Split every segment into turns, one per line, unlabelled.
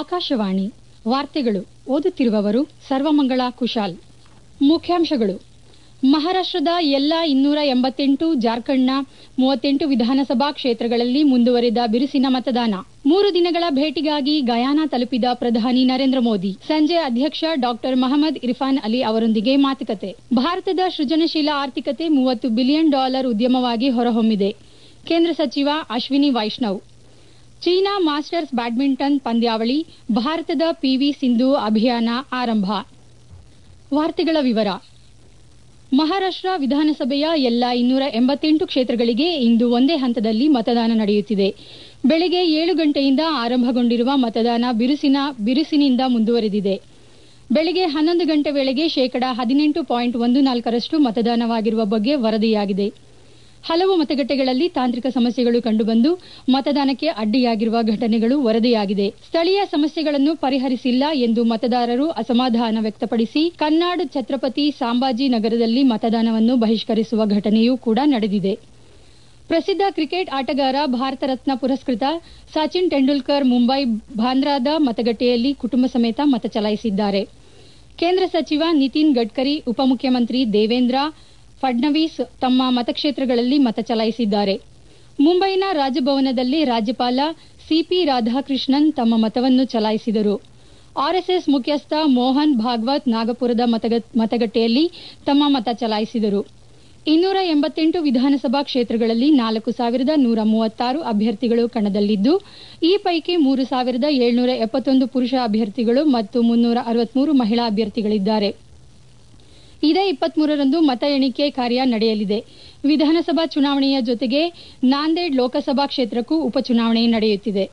ಆಕಾಶವಾಣಿ ವಾರ್ತೆಗಳು ಓದುತ್ತಿರುವವರು ಸರ್ವಮಂಗಳ ಕುಶಾಲ್ ಮುಖ್ಯಾಂಶಗಳು ಮಹಾರಾಷ್ಟದ ಎಲ್ಲಾ ಇನ್ನೂರ ಎಂಬತ್ತೆಂಟು ಜಾರ್ಖಂಡ್ನ ಮೂವತ್ತೆಂಟು ವಿಧಾನಸಭಾ ಕ್ಷೇತ್ರಗಳಲ್ಲಿ ಮುಂದುವರೆದ ಬಿರುಸಿನ ಮತದಾನ ಮೂರು ದಿನಗಳ ಭೇಟಿಗಾಗಿ ಗಯಾನಾ ತಲುಪಿದ ಪ್ರಧಾನಿ ನರೇಂದ್ರ ಮೋದಿ ಸಂಜೆ ಅಧ್ಯಕ್ಷ ಡಾಕ್ಟರ್ ಮಹಮ್ಮದ್ ಇರ್ಫಾನ್ ಅಲಿ ಅವರೊಂದಿಗೆ ಮಾತುಕತೆ ಭಾರತದ ಸೃಜನಶೀಲ ಆರ್ಥಿಕತೆ ಮೂವತ್ತು ಬಿಲಿಯನ್ ಡಾಲರ್ ಉದ್ಯಮವಾಗಿ ಹೊರಹೊಮ್ಮಿದೆ ಕೇಂದ್ರ ಸಚಿವ Ashwini Vaishnaw China Masters badminton ಪಂದ್ಯಾವಳಿ ಭಾರತದ ಪಿವಿ ಸಿಂಧು ಅಭಿಯಾನ ಆರಂಭ ವಾರ್ತೆಗಳ ವಿವರ ಮಹಾರಾಷ್ಟ ವಿಧಾನಸಭೆಯ ಎಲ್ಲಾ ಇನ್ನೂರ ಎಂಬತ್ತೆಂಟು ಕ್ಷೇತ್ರಗಳಿಗೆ ಇಂದು ಒಂದೇ ಹಂತದಲ್ಲಿ ಮತದಾನ ನಡೆಯುತ್ತಿದೆ ಬೆಳಗ್ಗೆ ಏಳು ಗಂಟೆಯಿಂದ ಆರಂಭಗೊಂಡಿರುವ ಮತದಾನ ಬಿರುಸಿನ ಬಿರುಸಿನಿಂದ ಮುಂದುವರೆದಿದೆ ಬೆಳಗ್ಗೆ ಹನ್ನೊಂದು ಗಂಟೆ ವೇಳೆಗೆ ಶೇಕಡಾ ಹದಿನೆಂಟು ಪಾಯಿಂಟ್ ಒಂದು ನಾಲ್ಕರಷ್ಟು ಮತದಾನವಾಗಿರುವ ಬಗ್ಗೆ ವರದಿಯಾಗಿದೆ ಹಲವು ಮತಗಟ್ಟೆಗಳಲ್ಲಿ ತಾಂತ್ರಿಕ ಸಮಸ್ಯೆಗಳು ಕಂಡುಬಂದು ಮತದಾನಕ್ಕೆ ಅಡ್ಡಿಯಾಗಿರುವ ಘಟನೆಗಳು ವರದಿಯಾಗಿದೆ ಸ್ಥಳೀಯ ಸಮಸ್ಯೆಗಳನ್ನು ಪರಿಹರಿಸಿಲ್ಲ ಎಂದು ಮತದಾರರು ಅಸಮಾಧಾನ ವ್ಯಕ್ತಪಡಿಸಿ ಕನ್ನಾಡ್ ಛತ್ರಪತಿ ಸಾಂಬಾಜಿ ನಗರದಲ್ಲಿ ಮತದಾನವನ್ನು ಬಹಿಷ್ಕರಿಸುವ ಘಟನೆಯೂ ಕೂಡ ನಡೆದಿದೆ ಪ್ರಸಿದ್ದ ಕ್ರಿಕೆಟ್ ಆಟಗಾರ ಭಾರತ ರತ್ನ ಪುರಸ್ಕೃತ ಸಚಿನ್ ತೆಂಡೂಲ್ಕರ್ ಮುಂಬೈ ಬಾಂದ್ರಾದ ಮತಗಟ್ಟೆಯಲ್ಲಿ ಕುಟುಂಬ ಸಮೇತ ಮತ ಚಲಾಯಿಸಿದ್ದಾರೆ ಕೇಂದ್ರ ಸಚಿವ ನಿತಿನ್ ಗಡ್ಕರಿ ಉಪಮುಖ್ಯಮಂತ್ರಿ ದೇವೇಂದ್ರ ಫಡ್ನವೀಸ್ ತಮ್ಮ ಮತಕ್ಷೇತ್ರಗಳಲ್ಲಿ ಮತ ಚಲಾಯಿಸಿದ್ದಾರೆ ಮುಂಬೈನ ರಾಜಭವನದಲ್ಲಿ ರಾಜ್ಯಪಾಲ ಸಿಪಿ ರಾಧಾಕೃಷ್ಣನ್ ತಮ್ಮ ಮತವನ್ನು ಚಲಾಯಿಸಿದರು ಆರ್ಎಸ್ಎಸ್ ಮುಖ್ಯಸ್ಥ ಮೋಹನ್ ಭಾಗವತ್ ನಾಗಪುರದ ಮತಗಟ್ಟೆಯಲ್ಲಿ ತಮ್ಮ ಮತ ಚಲಾಯಿಸಿದರು ಇನ್ನೂರ ಎಂಬತ್ತೆಂಟು ವಿಧಾನಸಭಾ ಕ್ಷೇತ್ರಗಳಲ್ಲಿ ನಾಲ್ಕು ಸಾವಿರದ ನೂರ ಮೂವತ್ತಾರು ಅಭ್ಯರ್ಥಿಗಳು ಕಣದಲ್ಲಿದ್ದು ಈ ಪೈಕಿ ಮೂರು ಸಾವಿರದ ಏಳ್ನೂರ ಎಪ್ಪತ್ತೊಂದು ಪುರುಷ ಅಭ್ಯರ್ಥಿಗಳು ಮತ್ತು ಮುನ್ನೂರ ಅರವತ್ಮೂರು ಮಹಿಳಾ ಅಭ್ಯರ್ಥಿಗಳಿದ್ದಾರೆ ಇದೇ ಇಪ್ಪತ್ಮೂರರಂದು ಮತ ಎಣಿಕೆ ಕಾರ್ಯ ನಡೆಯಲಿದೆ ವಿಧಾನಸಭಾ ಚುನಾವಣೆಯ ಜೊತೆಗೆ ನಾಂದೇಡ್ ಲೋಕಸಭಾ ಕ್ಷೇತ್ರಕ್ಕೂ ಉಪಚುನಾವಣೆ ನಡೆಯುತ್ತಿದೆ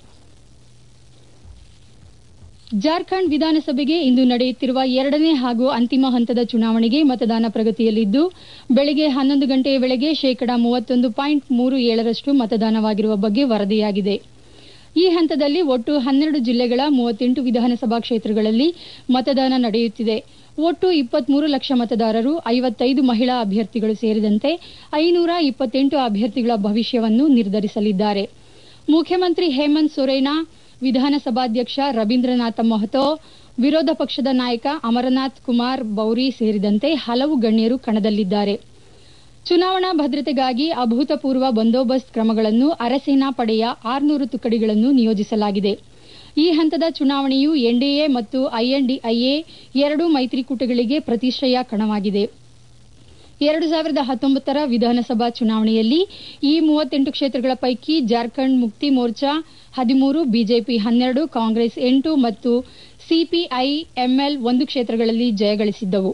ಜಾರ್ಖಂಡ್ ವಿಧಾನಸಭೆಗೆ ಇಂದು ನಡೆಯುತ್ತಿರುವ ಎರಡನೇ ಹಾಗೂ ಅಂತಿಮ ಹಂತದ ಚುನಾವಣೆಗೆ ಮತದಾನ ಪ್ರಗತಿಯಲ್ಲಿದ್ದು ಬೆಳಗ್ಗೆ ಹನ್ನೊಂದು ಗಂಟೆಯ ವೇಳೆಗೆ ಶೇಕಡಾ ಮೂವತ್ತೊಂದು ಪಾಯಿಂಟ್ ಮೂರು ಏಳರಷ್ಟು ಮತದಾನವಾಗಿರುವ ಬಗ್ಗೆ ವರದಿಯಾಗಿದೆ ಈ ಹಂತದಲ್ಲಿ ಒಟ್ಟು ಹನ್ನೆರಡು ಜಿಲ್ಲೆಗಳ ಮೂವತ್ತೆಂಟು ವಿಧಾನಸಭಾ ಕ್ಷೇತ್ರಗಳಲ್ಲಿ ಮತದಾನ ನಡೆಯುತ್ತಿದೆ ಒಟ್ಟು ಇಪ್ಪತ್ಮೂರು ಲಕ್ಷ ಮತದಾರರು ಐವತ್ತೈದು ಮಹಿಳಾ ಅಭ್ಯರ್ಥಿಗಳು ಸೇರಿದಂತೆ ಐನೂರ ಇಪ್ಪತ್ತೆಂಟು ಅಭ್ಯರ್ಥಿಗಳ ಭವಿಷ್ಯವನ್ನು ನಿರ್ಧರಿಸಲಿದ್ದಾರೆ ಮುಖ್ಯಮಂತ್ರಿ ಹೇಮಂತ್ ಸೊರೇನಾ ವಿಧಾನಸಭಾಧ್ಯಕ್ಷ ರವೀಂದ್ರನಾಥ ಮೊಹತೋ ವಿರೋಧ ಪಕ್ಷದ ನಾಯಕ ಅಮರನಾಥ್ ಕುಮಾರ್ ಬೌರಿ ಸೇರಿದಂತೆ ಹಲವು ಗಣ್ಯರು ಕಣದಲ್ಲಿದ್ದಾರೆ ಚುನಾವಣಾ ಭದ್ರತೆಗಾಗಿ ಅಭೂತಪೂರ್ವ ಬಂದೋಬಸ್ತ್ ಕ್ರಮಗಳನ್ನು ಅರೆಸೇನಾ ಪಡೆಯ ಆರ್ನೂರು ತುಕಡಿಗಳನ್ನು ನಿಯೋಜಿಸಲಾಗಿದೆ ಈ ಹಂತದ ಚುನಾವಣೆಯು ಎನ್ಡಿಎ ಮತ್ತು ಐಎನ್ಡಿಐಎ ಎರಡೂ ಮೈತ್ರಿಕೂಟಗಳಿಗೆ ಪ್ರತಿಷ್ಠೆಯ ಕಣವಾಗಿದೆ ಎರಡು ಸಾವಿರದ ಹತ್ತೊಂಬತ್ತರ ವಿಧಾನಸಭಾ ಚುನಾವಣೆಯಲ್ಲಿ ಈ ಮೂವತ್ತೆಂಟು ಕ್ಷೇತ್ರಗಳ ಪೈಕಿ ಜಾರ್ಖಂಡ್ ಮುಕ್ತಿ ಮೋರ್ಚಾ ಹದಿಮೂರು ಬಿಜೆಪಿ ಹನ್ನೆರಡು ಕಾಂಗ್ರೆಸ್ ಎಂಟು ಮತ್ತು ಸಿಪಿಐ ಎಂಎಲ್ ಒಂದು ಕ್ಷೇತ್ರಗಳಲ್ಲಿ ಜಯಗಳಿಸಿದ್ದವು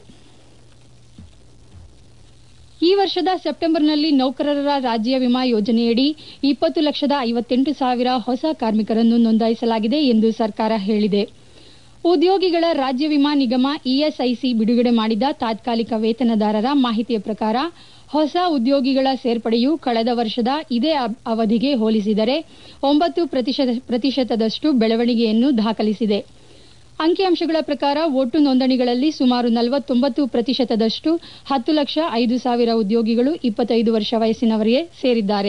ಈ ವರ್ಷದ ಸೆಪ್ಟೆಂಬರ್ನಲ್ಲಿ ನೌಕರರ ರಾಜ್ಯ ವಿಮಾ ಯೋಜನೆಯಡಿ ಇಪ್ಪತ್ತು ಲಕ್ಷದ ಐವತ್ತೆಂಟು ಸಾವಿರ ಹೊಸ ಕಾರ್ಮಿಕರನ್ನು ನೋಂದಾಯಿಸಲಾಗಿದೆ ಎಂದು ಸರ್ಕಾರ ಹೇಳಿದೆ ಉದ್ಯೋಗಿಗಳ ರಾಜ್ಯ ವಿಮಾ ನಿಗಮ ಇಎಸ್ಐಸಿ ಬಿಡುಗಡೆ ಮಾಡಿದ ತಾತ್ಕಾಲಿಕ ವೇತನದಾರರ ಮಾಹಿತಿಯ ಪ್ರಕಾರ ಹೊಸ ಉದ್ಯೋಗಿಗಳ ಸೇರ್ಪಡೆಯು ಕಳೆದ ವರ್ಷದ ಇದೇ ಅವಧಿಗೆ ಹೋಲಿಸಿದರೆ ಒಂಬತ್ತು ಪ್ರತಿಶತದಷ್ಟು ಬೆಳವಣಿಗೆಯನ್ನು ದಾಖಲಿಸಿದೆ ಅಂಕಿಅಂಶಗಳ ಪ್ರಕಾರ ಒಟ್ಟು ನೋಂದಣಿಗಳಲ್ಲಿ ಸುಮಾರು ನಲವತ್ತೊಂಬತ್ತು ಪ್ರತಿಶತದಷ್ಟು ಹತ್ತು ಲಕ್ಷ ಐದು ಸಾವಿರ ಉದ್ಯೋಗಿಗಳು ಇಪ್ಪತ್ತೈದು ವರ್ಷ ವಯಸ್ಸಿನವರಿಗೆ ಸೇರಿದ್ದಾರೆ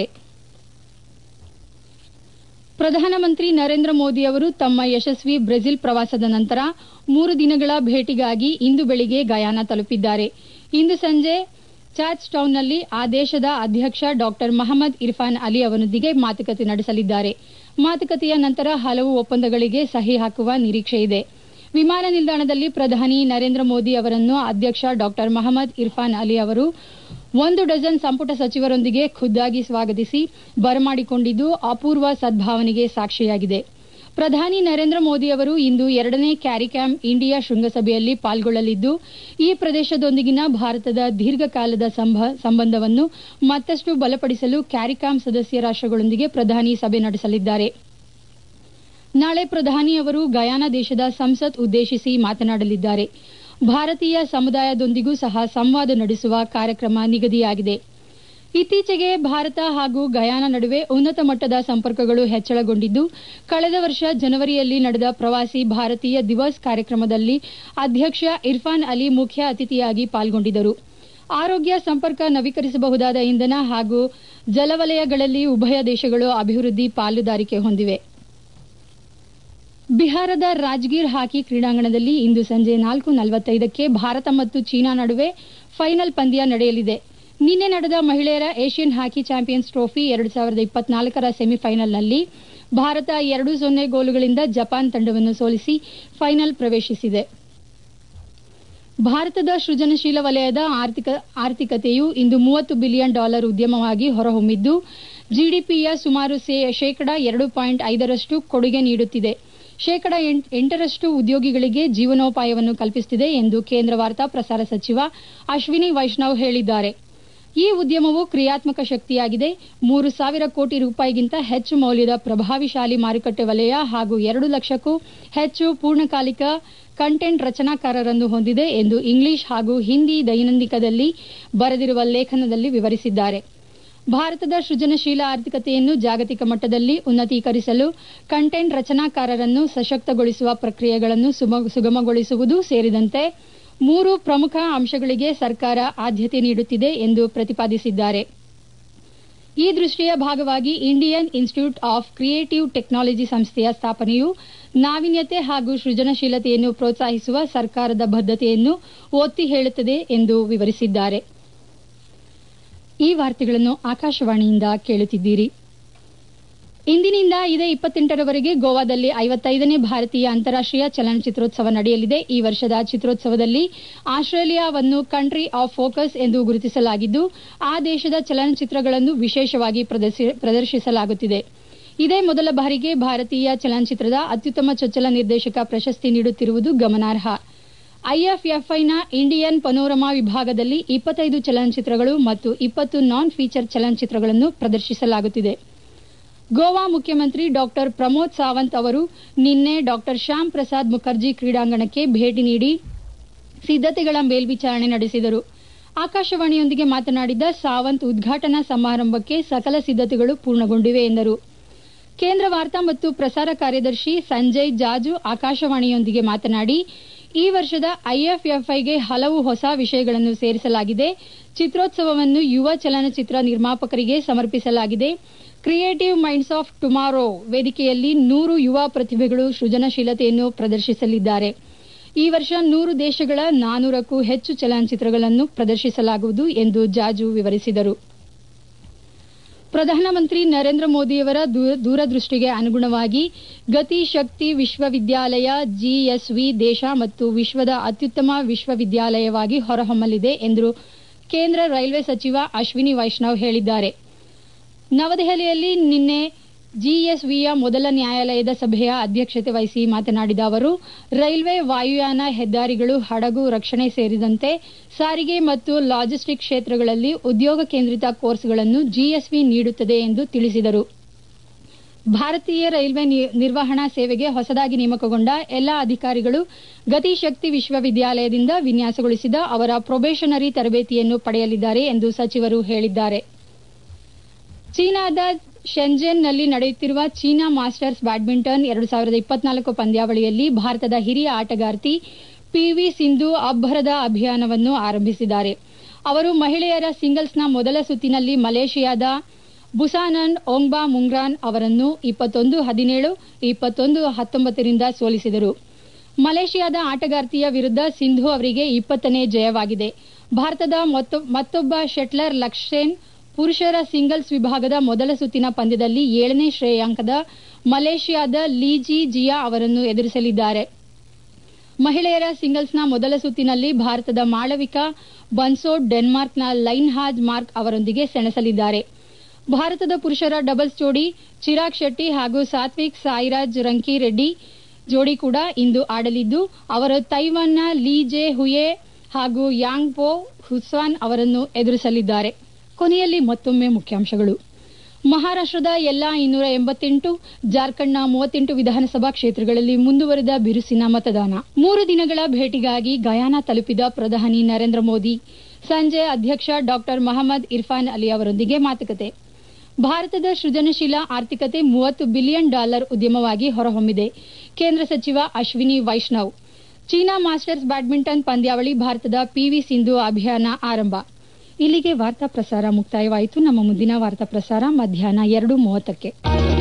ಪ್ರಧಾನಮಂತ್ರಿ ನರೇಂದ್ರ ಮೋದಿ ಅವರು ತಮ್ಮ ಯಶಸ್ವಿ ಬ್ರೆಜಿಲ್ ಪ್ರವಾಸದ ನಂತರ ಮೂರು ದಿನಗಳ ಭೇಟಿಗಾಗಿ ಇಂದು ಬೆಳಿಗ್ಗೆ ಗಯಾನಾ ತಲುಪಿದ್ದಾರೆ ಇಂದು ಸಂಜೆ ಚಾರ್ಜ್ ಟೌನ್ನಲ್ಲಿ ಆ ದೇಶದ ಅಧ್ಯಕ್ಷ ಡಾಕ್ಟರ್ ಮಹಮ್ಮದ್ ಇರ್ಫಾನ್ ಅಲಿ ಅವರೊಂದಿಗೆ ಮಾತುಕತೆ ನಡೆಸಲಿದ್ದಾರೆ ಮಾತುಕತೆಯ ನಂತರ ಹಲವು ಒಪ್ಪಂದಗಳಿಗೆ ಸಹಿ ಹಾಕುವ ನಿರೀಕ್ಷೆಯಿದೆ ವಿಮಾನ ನಿಲ್ದಾಣದಲ್ಲಿ ಪ್ರಧಾನಿ ನರೇಂದ್ರ ಮೋದಿ ಅವರನ್ನು ಅಧ್ಯಕ್ಷ ಡಾಕ್ಟರ್ ಮಹಮ್ಮದ್ ಇರ್ಫಾನ್ ಅಲಿ ಅವರು ಒಂದು ಡಜನ್ ಸಂಪುಟ ಸಚಿವರೊಂದಿಗೆ ಖುದ್ದಾಗಿ ಸ್ವಾಗತಿಸಿ ಬರಮಾಡಿಕೊಂಡಿದ್ದು ಅಪೂರ್ವ ಸದ್ಭಾವನೆಗೆ ಸಾಕ್ಷಿಯಾಗಿದೆ ಪ್ರಧಾನಿ ನರೇಂದ್ರ ಮೋದಿ ಅವರು ಇಂದು ಎರಡನೇ ಕ್ಯಾರಿಕ್ಯಾಮ್ ಇಂಡಿಯಾ ಶೃಂಗಸಭೆಯಲ್ಲಿ ಪಾಲ್ಗೊಳ್ಳಲಿದ್ದು ಈ ಪ್ರದೇಶದೊಂದಿಗಿನ ಭಾರತದ ದೀರ್ಘಕಾಲದ ಸಂಬಂಧವನ್ನು ಮತ್ತಷ್ಟು ಬಲಪಡಿಸಲು ಕ್ಯಾರಿಕಾಮ್ ಸದಸ್ಯ ರಾಷ್ಟಗಳೊಂದಿಗೆ ಪ್ರಧಾನಿ ಸಭೆ ನಡೆಸಲಿದ್ದಾರೆ ನಾಳೆ ಪ್ರಧಾನಿ ಅವರು ಗಯಾನಾ ದೇಶದ ಸಂಸತ್ ಉದ್ದೇಶಿಸಿ ಮಾತನಾಡಲಿದ್ದಾರೆ ಭಾರತೀಯ ಸಮುದಾಯದೊಂದಿಗೂ ಸಹ ಸಂವಾದ ನಡೆಸುವ ಕಾರ್ಯಕ್ರಮ ನಿಗದಿಯಾಗಿದೆ ಇತ್ತೀಚೆಗೆ ಭಾರತ ಹಾಗೂ ಗಯಾನಾ ನಡುವೆ ಉನ್ನತ ಮಟ್ಟದ ಸಂಪರ್ಕಗಳು ಹೆಚ್ಚಳಗೊಂಡಿದ್ದು ಕಳೆದ ವರ್ಷ ಜನವರಿಯಲ್ಲಿ ನಡೆದ ಪ್ರವಾಸಿ ಭಾರತೀಯ ದಿವಸ್ ಕಾರ್ಯಕ್ರಮದಲ್ಲಿ ಅಧ್ಯಕ್ಷ ಇರ್ಫಾನ್ ಅಲಿ ಮುಖ್ಯ ಅತಿಥಿಯಾಗಿ ಪಾಲ್ಗೊಂಡಿದ್ದರು ಆರೋಗ್ಯ ಸಂಪರ್ಕ ನವೀಕರಿಸಬಹುದಾದ ಇಂಧನ ಹಾಗೂ ಜಲವಲಯಗಳಲ್ಲಿ ಉಭಯ ದೇಶಗಳು ಅಭಿವೃದ್ಧಿ ಪಾಲುದಾರಿಕೆ ಹೊಂದಿವೆ ಬಿಹಾರದ ರಾಜ್ಗೀರ್ ಹಾಕಿ ಕ್ರೀಡಾಂಗಣದಲ್ಲಿ ಇಂದು ಸಂಜೆ ನಾಲ್ಕು ನಲವತ್ತೈದಕ್ಕೆ ಭಾರತ ಮತ್ತು ಚೀನಾ ನಡುವೆ ಫೈನಲ್ ಪಂದ್ಯ ನಡೆಯಲಿದೆ ನಿನ್ನೆ ನಡೆದ ಮಹಿಳೆಯರ ಏಷ್ಯನ್ ಹಾಕಿ ಚಾಂಪಿಯನ್ಸ್ ಟ್ರೋಫಿ ಎರಡು ಸಾವಿರದ ಇಪ್ಪತ್ನಾಲ್ಕರ ಸೆಮಿಫೈನಲ್ನಲ್ಲಿ ಭಾರತ ಎರಡು ಸೊನ್ನೆ ಗೋಲುಗಳಿಂದ ಜಪಾನ್ ತಂಡವನ್ನು ಸೋಲಿಸಿ ಫೈನಲ್ ಪ್ರವೇಶಿಸಿದೆ ಭಾರತದ ಸೃಜನಶೀಲ ವಲಯದ ಆರ್ಥಿಕ ಆರ್ಥಿಕತೆಯು ಇಂದು ಮೂವತ್ತು ಬಿಲಿಯನ್ ಡಾಲರ್ ಉದ್ಯಮವಾಗಿ ಹೊರಹೊಮ್ಮಿದ್ದು ಜಿಡಿಪಿಯ ಸುಮಾರು ಶೇಕಡ ಎರಡು ಪಾಯಿಂಟ್ ಐದರಷ್ಟು ಕೊಡುಗೆ ನೀಡುತ್ತಿದೆ ಶೇಕಡ ಎಂಟರಷ್ಟು ಉದ್ಯೋಗಿಗಳಿಗೆ ಜೀವನೋಪಾಯವನ್ನು ಕಲ್ಪಿಸುತ್ತಿದೆ ಎಂದು ಕೇಂದ್ರ ವಾರ್ತಾ ಪ್ರಸಾರ ಸಚಿವ ಅಶ್ವಿನಿ ವೈಷ್ಣವ್ ಹೇಳಿದ್ದಾರೆ ಈ ಉದ್ಯಮವು ಕ್ರಿಯಾತ್ಮಕ ಶಕ್ತಿಯಾಗಿದೆ ಮೂರು ಸಾವಿರ ಕೋಟಿ ರೂಪಾಯಿಗಿಂತ ಹೆಚ್ಚು ಮೌಲ್ಯದ ಪ್ರಭಾವಿಶಾಲಿ ಮಾರುಕಟ್ಟೆ ವಲಯ ಹಾಗೂ ಎರಡು ಲಕ್ಷಕ್ಕೂ ಹೆಚ್ಚು ಪೂರ್ಣಕಾಲಿಕ ಕಂಟೆಂಟ್ ರಚನಾಕಾರರನ್ನು ಹೊಂದಿದೆ ಎಂದು ಇಂಗ್ಲಿಷ್ ಹಾಗೂ ಹಿಂದಿ ದೈನಂದಿಕದಲ್ಲಿ ಬರೆದಿರುವ ಲೇಖನದಲ್ಲಿ ವಿವರಿಸಿದ್ದಾರೆ ಭಾರತದ ಸೃಜನಶೀಲ ಆರ್ಥಿಕತೆಯನ್ನು ಜಾಗತಿಕ ಮಟ್ಟದಲ್ಲಿ ಉನ್ನತೀಕರಿಸಲು ಕಂಟೆಂಟ್ ರಚನಾಕಾರರನ್ನು ಸಶಕ್ತಗೊಳಿಸುವ ಪ್ರಕ್ರಿಯೆಗಳನ್ನು ಸುಗಮಗೊಳಿಸುವುದು ಸೇರಿದಂತೆ ಮೂರು ಪ್ರಮುಖ ಅಂಶಗಳಿಗೆ ಸರ್ಕಾರ ಆದ್ಯತೆ ನೀಡುತ್ತಿದೆ ಎಂದು ಪ್ರತಿಪಾದಿಸಿದ್ದಾರೆ ಈ ದೃಷ್ಟಿಯ ಭಾಗವಾಗಿ Indian Institute of Creative Technology ಸಂಸ್ಥೆಯ ಸ್ಥಾಪನೆಯು ನಾವೀನ್ಯತೆ ಹಾಗೂ ಸೃಜನಶೀಲತೆಯನ್ನು ಪ್ರೋತ್ಸಾಹಿಸುವ ಸರ್ಕಾರದ ಬದ್ಧತೆಯನ್ನು ಒತ್ತಿ ಹೇಳುತ್ತದೆ ಎಂದು ವಿವರಿಸಿದ್ದಾರೆ ಈ ವಾರ್ತೆಗಳನ್ನು ಆಕಾಶವಾಣಿಯಿಂದ ಕೇಳುತ್ತಿದ್ದೀರಿ ಇಂದಿನಿಂದ ಇದೇ ಇಪ್ಪತ್ತೆಂಟರವರೆಗೆ ಗೋವಾದಲ್ಲಿ ಐವತ್ತೈದನೇ ಭಾರತೀಯ ಅಂತಾರಾಷ್ಟೀಯ ಚಲನಚಿತ್ರೋತ್ಸವ ನಡೆಯಲಿದೆ ಈ ವರ್ಷದ ಚಿತ್ರೋತ್ಸವದಲ್ಲಿ ಆಸ್ಟ್ರೇಲಿಯಾವನ್ನು ಕಂಟ್ರಿ ಆಫ್ ಫೋಕಸ್ ಎಂದು ಗುರುತಿಸಲಾಗಿದ್ದು ಆ ದೇಶದ ಚಲನಚಿತ್ರಗಳನ್ನು ವಿಶೇಷವಾಗಿ ಪ್ರದರ್ಶಿಸಲಾಗುತ್ತಿದೆ ಇದೇ ಮೊದಲ ಬಾರಿಗೆ ಭಾರತೀಯ ಚಲನಚಿತ್ರದ ಅತ್ಯುತ್ತಮ ಚೊಚ್ಚಲ ನಿರ್ದೇಶಕ ಪ್ರಶಸ್ತಿ ನೀಡುತ್ತಿರುವುದು ಗಮನಾರ್ಹ ಐಎಫ್ಎಫ್ಐನ ಇಂಡಿಯನ್ ಪನೋರಮಾ ವಿಭಾಗದಲ್ಲಿ ಇಪ್ಪತ್ತೈದು ಚಲನಚಿತ್ರಗಳು ಮತ್ತು ಇಪ್ಪತ್ತು ನಾನ್ ಫೀಚರ್ ಚಲನಚಿತ್ರಗಳನ್ನು ಪ್ರದರ್ಶಿಸಲಾಗುತ್ತಿದೆ ಗೋವಾ ಮುಖ್ಯಮಂತ್ರಿ ಡಾಕ್ಟರ್ ಪ್ರಮೋದ್ ಸಾವಂತ್ ಅವರು ನಿನ್ನೆ ಡಾಕ್ಟರ್ ಶ್ಯಾಮ್ ಪ್ರಸಾದ್ ಮುಖರ್ಜಿ ಕ್ರೀಡಾಂಗಣಕ್ಕೆ ಭೇಟಿ ನೀಡಿ ಸಿದ್ದತೆಗಳ ಮೇಲ್ವಿಚಾರಣೆ ನಡೆಸಿದರು ಆಕಾಶವಾಣಿಯೊಂದಿಗೆ ಮಾತನಾಡಿದ ಸಾವಂತ್ ಉದ್ಘಾಟನಾ ಸಮಾರಂಭಕ್ಕೆ ಸಕಲ ಸಿದ್ದತೆಗಳು ಪೂರ್ಣಗೊಂಡಿವೆ ಎಂದರು ಕೇಂದ್ರ ವಾರ್ತಾ ಮತ್ತು ಪ್ರಸಾರ ಕಾರ್ಯದರ್ಶಿ ಸಂಜಯ್ ಜಾಜು ಆಕಾಶವಾಣಿಯೊಂದಿಗೆ ಮಾತನಾಡಿ ಈ ವರ್ಷದ ಐಎಫ್ಎಫ್ಐಗೆ ಹಲವು ಹೊಸ ವಿಷಯಗಳನ್ನು ಸೇರಿಸಲಾಗಿದೆ ಚಿತ್ರೋತ್ಸವವನ್ನು ಯುವ ಚಲನಚಿತ್ರ ನಿರ್ಮಾಪಕರಿಗೆ ಸಮರ್ಪಿಸಲಾಗಿದೆ ಕ್ರಿಯೇಟಿವ್ ಮೈಂಡ್ಸ್ ಆಫ್ ಟುಮಾರೋ ವೇದಿಕೆಯಲ್ಲಿ ನೂರು ಯುವ ಪ್ರತಿಭೆಗಳು ಸೃಜನಶೀಲತೆಯನ್ನು ಪ್ರದರ್ಶಿಸಲಿದ್ದಾರೆ ಈ ವರ್ಷ ನೂರು ದೇಶಗಳ ನಾನೂರಕ್ಕೂ ಹೆಚ್ಚು ಚಲನಚಿತ್ರಗಳನ್ನು ಪ್ರದರ್ಶಿಸಲಾಗುವುದು ಎಂದು ಜಾಜು ವಿವರಿಸಿದರು ಪ್ರಧಾನಮಂತ್ರಿ ನರೇಂದ್ರ ಮೋದಿಯವರ ದೂರದೃಷ್ಟಿಗೆ ಅನುಗುಣವಾಗಿ ಗತಿ ಶಕ್ತಿ ವಿಶ್ವವಿದ್ಯಾಲಯ ಜಿಎಸ್ವಿ ದೇಶ ಮತ್ತು ವಿಶ್ವದ ಅತ್ಯುತ್ತಮ ವಿಶ್ವವಿದ್ಯಾಲಯವಾಗಿ ಹೊರಹೊಮ್ಮಲಿದೆ ಎಂದು ಕೇಂದ್ರ ರೈಲ್ವೆ ಸಚಿವ ಅಶ್ವಿನಿ ವೈಷ್ಣವ್ ಹೇಳಿದ್ದಾರೆ ನವದೆಹಲಿಯಲ್ಲಿ ನಿನ್ನೆ ಜಿಎಸ್ವಿಯ ಮೊದಲ ನ್ಯಾಯಾಲಯದ ಸಭೆಯ ಅಧ್ಯಕ್ಷತೆ ವಹಿಸಿ ಮಾತನಾಡಿದ ಅವರು ರೈಲ್ವೆ ವಾಯುಯಾನ ಹೆದ್ದಾರಿಗಳು ಹಡಗು ರಕ್ಷಣೆ ಸೇರಿದಂತೆ ಸಾರಿಗೆ ಮತ್ತು ಲಾಜಿಸ್ಟಿಕ್ ಕ್ಷೇತ್ರಗಳಲ್ಲಿ ಉದ್ಯೋಗ ಕೇಂದ್ರಿತ ಕೋರ್ಸ್ಗಳನ್ನು ಜಿಎಸ್ವಿ ನೀಡುತ್ತದೆ ಎಂದು ತಿಳಿಸಿದರು ಭಾರತೀಯ ರೈಲ್ವೆ ನಿರ್ವಹಣಾ ಸೇವೆಗೆ ಹೊಸದಾಗಿ ನೇಮಕಗೊಂಡ ಎಲ್ಲಾ ಅಧಿಕಾರಿಗಳು ಗತಿಶಕ್ತಿ ವಿಶ್ವವಿದ್ಯಾಲಯದಿಂದ ವಿನ್ಯಾಸಗೊಳಿಸಿದ ಅವರ ಪ್ರೊಬೇಷನರಿ ತರಬೇತಿಯನ್ನು ಪಡೆಯಲಿದ್ದಾರೆ ಎಂದು ಸಚಿವರು ಹೇಳಿದ್ದಾರೆ ಚೀನಾದ ಶೆಂಜೆನ್ನಲ್ಲಿ ನಡೆಯುತ್ತಿರುವ ಚೀನಾ ಮಾಸ್ಟರ್ಸ್ ಬ್ಯಾಡ್ಮಿಂಟನ್ ಎರಡು ಸಾವಿರದ ಇಪ್ಪತ್ನಾಲ್ಕು ಪಂದ್ಯಾವಳಿಯಲ್ಲಿ ಭಾರತದ ಹಿರಿಯ ಆಟಗಾರ್ತಿ ಪಿವಿ ಸಿಂಧು ಅಬ್ಬರದ ಅಭಿಯಾನವನ್ನು ಆರಂಭಿಸಿದ್ದಾರೆ ಅವರು ಮಹಿಳೆಯರ ಸಿಂಗಲ್ಸ್ನ ಮೊದಲ ಸುತ್ತಿನಲ್ಲಿ ಮಲೇಷಿಯಾದ ಬುಸಾನನ್ ಓಂಗ್ಬಾ ಮುಂಗ್ರಾನ್ ಅವರನ್ನು ಇಪ್ಪತ್ತೊಂದು ಹದಿನೇಳು ಇಪ್ಪತ್ತೊಂದು ಹತ್ತೊಂಬತ್ತರಿಂದ ಸೋಲಿಸಿದರು ಮಲೇಷಿಯಾದ ಆಟಗಾರ್ತಿಯ ವಿರುದ್ಧ ಸಿಂಧು ಅವರಿಗೆ ಇಪ್ಪತ್ತನೇ ಜಯವಾಗಿದೆ ಭಾರತದ ಮತ್ತೊಬ್ಬ ಶೆಟ್ಲರ್ ಲಕ್ಷ್ಸೇನ್ ಪುರುಷರ ಸಿಂಗಲ್ಸ್ ವಿಭಾಗದ ಮೊದಲ ಸುತ್ತಿನ ಪಂದ್ಯದಲ್ಲಿ ಏಳನೇ ಶ್ರೇಯಾಂಕದ ಮಲೇಷಿಯಾದ ಲೀಜಿ ಜಿಯಾ ಅವರನ್ನು ಎದುರಿಸಲಿದ್ದಾರೆ ಮಹಿಳೆಯರ ಸಿಂಗಲ್ಸ್ನ ಮೊದಲ ಸುತ್ತಿನಲ್ಲಿ ಭಾರತದ ಮಾಳವಿಕಾ ಬನ್ಸೋಡ್ ಡೆನ್ಮಾರ್ಕ್ನ ಲೈನ್ ಹಾಜ್ ಮಾರ್ಕ್ ಅವರೊಂದಿಗೆ ಸೆಣಸಲಿದ್ದಾರೆ ಭಾರತದ ಪುರುಷರ ಡಬಲ್ಸ್ ಜೋಡಿ ಚಿರಾಗ್ ಶೆಟ್ಟಿ ಹಾಗೂ ಸಾತ್ವಿಕ್ ಸಾಯಿರಾಜ್ ರಂಕಿ ರೆಡ್ಡಿ ಜೋಡಿ ಕೂಡ ಇಂದು ಆಡಲಿದ್ದು ಅವರು ತೈವಾನ್ನ ಲೀ ಜೆ ಹುಯೆ ಹಾಗೂ ಯಾಂಗ್ ಪೋ ಹುಸ್ವಾನ್ ಅವರನ್ನು ಎದುರಿಸಲಿದ್ದಾರೆ ಕೊನೆಯಲ್ಲಿ ಮತ್ತೊಮ್ಮೆ ಮುಖ್ಯಾಂಶಗಳು ಮಹಾರಾಷ್ಟದ ಎಲ್ಲಾ ಇನ್ನೂರ ಎಂಬತ್ತೆಂಟು ಜಾರ್ಖಂಡ್ನ ಮೂವತ್ತೆಂಟು ವಿಧಾನಸಭಾ ಕ್ಷೇತ್ರಗಳಲ್ಲಿ ಮುಂದುವರೆದ ಬಿರುಸಿನ ಮತದಾನ ಮೂರು ದಿನಗಳ ಭೇಟಿಗಾಗಿ ಗಯಾನ ತಲುಪಿದ ಪ್ರಧಾನಿ ನರೇಂದ್ರ ಮೋದಿ ಸಂಜೆ ಅಧ್ಯಕ್ಷ ಡಾಕ್ಟರ್ ಮಹಮ್ಮದ್ ಇರ್ಫಾನ್ ಅಲಿ ಅವರೊಂದಿಗೆ ಮಾತುಕತೆ ಭಾರತದ ಸೃಜನಶೀಲ ಆರ್ಥಿಕತೆ ಮೂವತ್ತು ಬಿಲಿಯನ್ ಡಾಲರ್ ಉದ್ಯಮವಾಗಿ ಹೊರಹೊಮ್ಮಿದೆ ಕೇಂದ್ರ ಸಚಿವ Ashwini Vaishnaw China Masters badminton ಪಂದ್ಯಾವಳಿ ಭಾರತದ ಪಿವಿ ಸಿಂಧು ಅಭಿಯಾನ ಆರಂಭ ಇಲ್ಲಿಗೆ ವಾರ್ತಾ ಪ್ರಸಾರ ಮುಕ್ತಾಯವಾಯಿತು ನಮ್ಮ ಮುಂದಿನ ವಾರ್ತಾ ಪ್ರಸಾರ ಮಧ್ಯಾಹ್ನ ಎರಡು ಮೂವತ್ತಕ್ಕೆ